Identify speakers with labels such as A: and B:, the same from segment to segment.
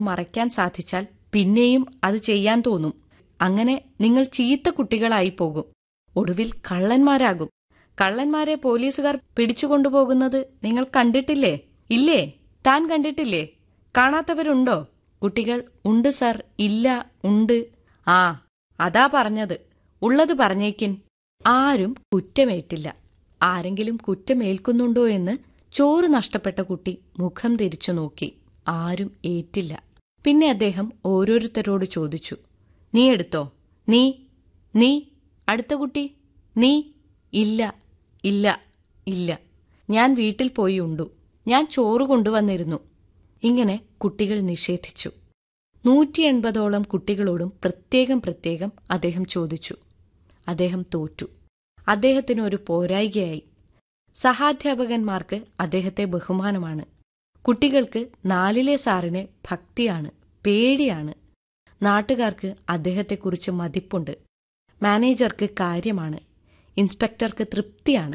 A: മറയ്ക്കാൻ സാധിച്ചാൽ പിന്നെയും അത് ചെയ്യാൻ തോന്നും അങ്ങനെ നിങ്ങൾ ചീത്ത കുട്ടികളായി പോകും ഒടുവിൽ കള്ളന്മാരാകും കള്ളന്മാരെ പോലീസുകാർ പിടിച്ചുകൊണ്ടുപോകുന്നത് നിങ്ങൾ കണ്ടിട്ടില്ലേ ഇല്ലേ താൻ കണ്ടിട്ടില്ലേ കാണാത്തവരുണ്ടോ കുട്ടികൾ ഉണ്ട് സർ ഇല്ല ഉണ്ട് ആ അതാ പറഞ്ഞത് ഉള്ളത് പറഞ്ഞേക്കിൻ ആരും കുറ്റമേറ്റില്ല ആരെങ്കിലും കുറ്റമേൽക്കുന്നുണ്ടോ എന്ന് ചോറ് നഷ്ടപ്പെട്ട കുട്ടി മുഖം തിരിച്ചു നോക്കി ആരും ഏറ്റില്ല പിന്നെ അദ്ദേഹം ഓരോരുത്തരോട് ചോദിച്ചു നീ എടുത്തോ നീ നീ അടുത്ത കുട്ടി നീ ഇല്ല ഇല്ല ഇല്ല ഞാൻ വീട്ടിൽ പോയി ഉണ്ടു ഞാൻ ചോറ് കൊണ്ടുവന്നിരുന്നു ഇങ്ങനെ കുട്ടികൾ നിഷേധിച്ചു നൂറ്റി എൺപതോളം കുട്ടികളോടും പ്രത്യേകം പ്രത്യേകം അദ്ദേഹം ചോദിച്ചു അദ്ദേഹം തോറ്റു അദ്ദേഹത്തിന് ഒരു പോരായികയായി സഹാധ്യാപകന്മാർക്ക് അദ്ദേഹത്തെ ബഹുമാനമാണ് കുട്ടികൾക്ക് നാലിലെ സാറിന് ഭക്തിയാണ് പേടിയാണ് നാട്ടുകാർക്ക് അദ്ദേഹത്തെക്കുറിച്ച് മതിപ്പുണ്ട് മാനേജർക്ക് കാര്യമാണ് ഇൻസ്പെക്ടർക്ക് തൃപ്തിയാണ്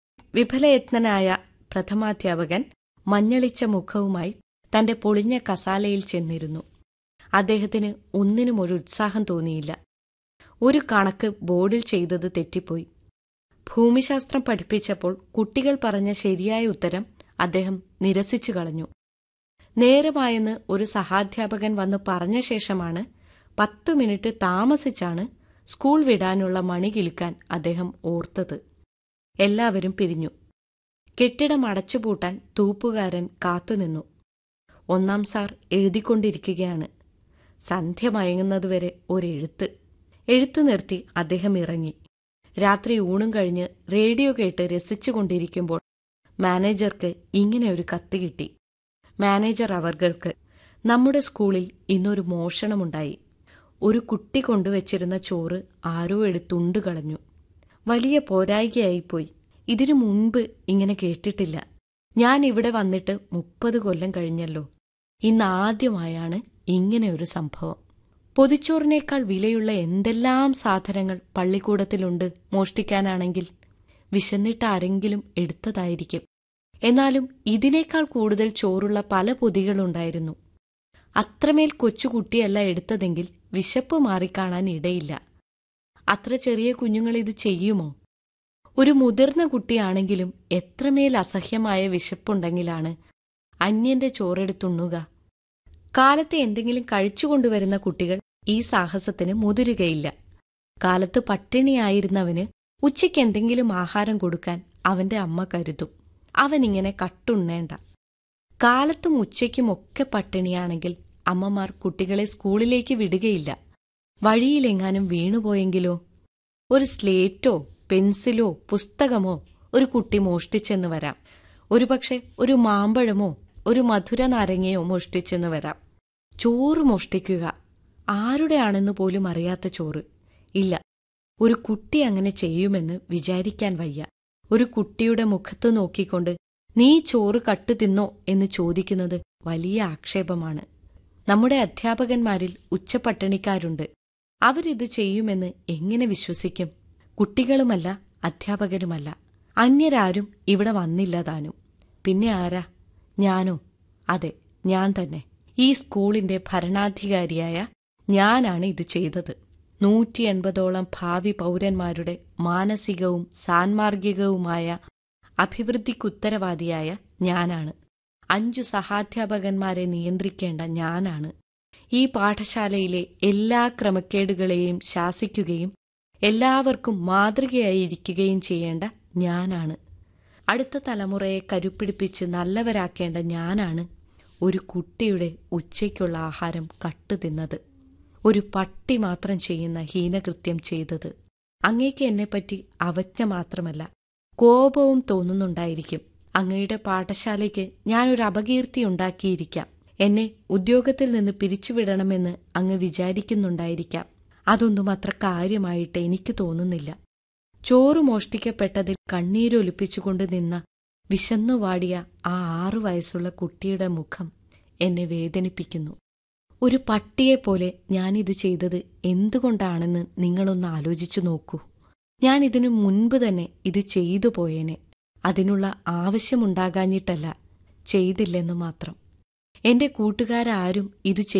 A: വിഫലയത്നനായ പ്രഥമാധ്യാപകൻ മഞ്ഞളിച്ച മുഖവുമായി തന്റെ പൊളിഞ്ഞ കസാലയിൽ ചെന്നിരുന്നു അദ്ദേഹത്തിന് ഒന്നിനും ഒരു ഉത്സാഹം തോന്നിയില്ല ഒരു കണക്ക് ബോർഡിൽ ചെയ്തത് തെറ്റിപ്പോയി ഭൂമിശാസ്ത്രം പഠിപ്പിച്ചപ്പോൾ കുട്ടികൾ പറഞ്ഞ ശരിയായ ഉത്തരം അദ്ദേഹം നിരസിച്ചു കളഞ്ഞു നേരമായെന്ന് ഒരു സഹാധ്യാപകൻ വന്ന് പറഞ്ഞ ശേഷമാണ് പത്തു മിനിറ്റ് താമസിച്ചാണ് സ്കൂൾ വിടാനുള്ള മണി കിലുക്കാൻ അദ്ദേഹം ഓർത്തത് എല്ലാവരും പിരിഞ്ഞു കെട്ടിടം അടച്ചുപൂട്ടാൻ തൂപ്പുകാരൻ കാത്തുനിന്നു ഒന്നാം സാർ എഴുതിക്കൊണ്ടിരിക്കുകയാണ് സന്ധ്യ മയങ്ങുന്നതുവരെ ഒരെഴുത്ത് എഴുത്തു നിർത്തി അദ്ദേഹം ഇറങ്ങി രാത്രി ഊണും കഴിഞ്ഞ് റേഡിയോ കേട്ട് രസിച്ചുകൊണ്ടിരിക്കുമ്പോൾ മാനേജർക്ക് ഇങ്ങനെ ഒരു കത്ത് കിട്ടി മാനേജർ അവർക്ക് നമ്മുടെ സ്കൂളിൽ ഇന്നൊരു മോഷണമുണ്ടായി ഒരു കുട്ടി കൊണ്ടുവച്ചിരുന്ന ചോറ് ആരോ എടുത്തുണ്ട് കളഞ്ഞു വലിയ പോരായികയായിപ്പോയി ഇതിനു മുൻപ് ഇങ്ങനെ കേട്ടിട്ടില്ല ഞാൻ ഇവിടെ വന്നിട്ട് മുപ്പത് കൊല്ലം കഴിഞ്ഞല്ലോ ഇന്ന് ആദ്യമായാണ് ഇങ്ങനെ ഒരു സംഭവം പൊതിച്ചോറിനേക്കാൾ വിലയുള്ള എന്തെല്ലാം സാധനങ്ങൾ പള്ളിക്കൂടത്തിലുണ്ട് മോഷ്ടിക്കാനാണെങ്കിൽ വിശന്നിട്ട് ആരെങ്കിലും എടുത്തതായിരിക്കും എന്നാലും ഇതിനേക്കാൾ കൂടുതൽ ചോറുള്ള പല പൊതികളുണ്ടായിരുന്നു അത്രമേൽ കൊച്ചുകുട്ടിയല്ല എടുത്തതെങ്കിൽ വിശപ്പ് മാറിക്കാണാൻ ഇടയില്ല അത്ര ചെറിയ കുഞ്ഞുങ്ങൾ ഇത് ചെയ്യുമോ ഒരു മുതിർന്ന കുട്ടിയാണെങ്കിലും എത്രമേൽ അസഹ്യമായ വിശപ്പുണ്ടെങ്കിലാണ് അന്യന്റെ ചോറെടുത്തുണ്ണുക കാലത്തെ എന്തെങ്കിലും കഴിച്ചുകൊണ്ടുവരുന്ന കുട്ടികൾ ഈ സാഹസത്തിന് മുതിരുകയില്ല കാലത്ത് പട്ടിണിയായിരുന്നവന് ഉച്ചയ്ക്ക് എന്തെങ്കിലും ആഹാരം കൊടുക്കാൻ അവന്റെ അമ്മ കരുതും അവനിങ്ങനെ കട്ടുണ്ണേണ്ട കാലത്തും ഉച്ചയ്ക്കും ഒക്കെ പട്ടിണിയാണെങ്കിൽ അമ്മമാർ കുട്ടികളെ സ്കൂളിലേക്ക് വിടുകയില്ല വഴിയിലെങ്ങാനും വീണുപോയെങ്കിലോ ഒരു സ്ലേറ്റോ പെൻസിലോ പുസ്തകമോ ഒരു കുട്ടി മോഷ്ടിച്ചെന്ന് വരാം ഒരുപക്ഷെ ഒരു മാമ്പഴമോ ഒരു മധുര നാരങ്ങയോ മോഷ്ടിച്ചെന്ന് വരാം ചോറ് മോഷ്ടിക്കുക ആരുടെയാണെന്ന് പോലും അറിയാത്ത ചോറ് ഇല്ല ഒരു കുട്ടി അങ്ങനെ ചെയ്യുമെന്ന് വിചാരിക്കാൻ വയ്യ ഒരു കുട്ടിയുടെ മുഖത്ത് നോക്കിക്കൊണ്ട് നീ ചോറ് കട്ടു തിന്നോ എന്ന് ചോദിക്കുന്നത് വലിയ ആക്ഷേപമാണ് നമ്മുടെ അധ്യാപകന്മാരിൽ ഉച്ചപട്ടിണിക്കാരുണ്ട് അവരിത് ചെയ്യുമെന്ന് എങ്ങനെ വിശ്വസിക്കും കുട്ടികളുമല്ല അധ്യാപകരുമല്ല അന്യരാരും ഇവിടെ വന്നില്ല താനും പിന്നെ ആരാ ഞാനോ അതെ ഞാൻ തന്നെ ഈ സ്കൂളിന്റെ ഭരണാധികാരിയായ ഞാനാണ് ഇത് ചെയ്തത് നൂറ്റി എൺപതോളം ഭാവി പൗരന്മാരുടെ മാനസികവും സാൻമാർഗികവുമായ അഭിവൃദ്ധിക്കുത്തരവാദിയായ ഞാനാണ് അഞ്ചു സഹാധ്യാപകന്മാരെ നിയന്ത്രിക്കേണ്ട ഞാനാണ് ഈ പാഠശാലയിലെ എല്ലാ ക്രമക്കേടുകളെയും ശാസിക്കുകയും എല്ലാവർക്കും മാതൃകയായിരിക്കുകയും ചെയ്യേണ്ട ഞാനാണ് അടുത്ത തലമുറയെ കരുപ്പിടിപ്പിച്ച് നല്ലവരാക്കേണ്ട ഞാനാണ് ഒരു കുട്ടിയുടെ ഉച്ചയ്ക്കുള്ള ആഹാരം കട്ടുതിന്നത് ഒരു പട്ടി മാത്രം ചെയ്യുന്ന ഹീനകൃത്യം ചെയ്തത് അങ്ങേക്ക് എന്നെപ്പറ്റി അവജ്ഞ മാത്രമല്ല കോപവും തോന്നുന്നുണ്ടായിരിക്കും അങ്ങയുടെ പാഠശാലയ്ക്ക് ഞാനൊരു അപകീർത്തി ഉണ്ടാക്കിയിരിക്കാം എന്നെ ഉദ്യോഗത്തിൽ നിന്ന് പിരിച്ചുവിടണമെന്ന് അങ്ങ് വിചാരിക്കുന്നുണ്ടായിരിക്കാം അതൊന്നും അത്ര കാര്യമായിട്ട് എനിക്ക് തോന്നുന്നില്ല ചോറ് മോഷ്ടിക്കപ്പെട്ടതിൽ കണ്ണീരൊലിപ്പിച്ചുകൊണ്ട് നിന്ന വിശന്നുവാടിയ ആ ആറു വയസ്സുള്ള കുട്ടിയുടെ മുഖം എന്നെ വേദനിപ്പിക്കുന്നു ഒരു പട്ടിയെപ്പോലെ ഞാനിത് ചെയ്തത് എന്തുകൊണ്ടാണെന്ന് നിങ്ങളൊന്ന് ആലോചിച്ചു നോക്കൂ ഞാൻ ഇതിനു മുൻപ് തന്നെ ഇത് ചെയ്തു പോയേനെ അതിനുള്ള ആവശ്യമുണ്ടാകാഞ്ഞിട്ടല്ല ചെയ്തില്ലെന്നു മാത്രം എന്റെ കൂട്ടുകാരാരും ഇത്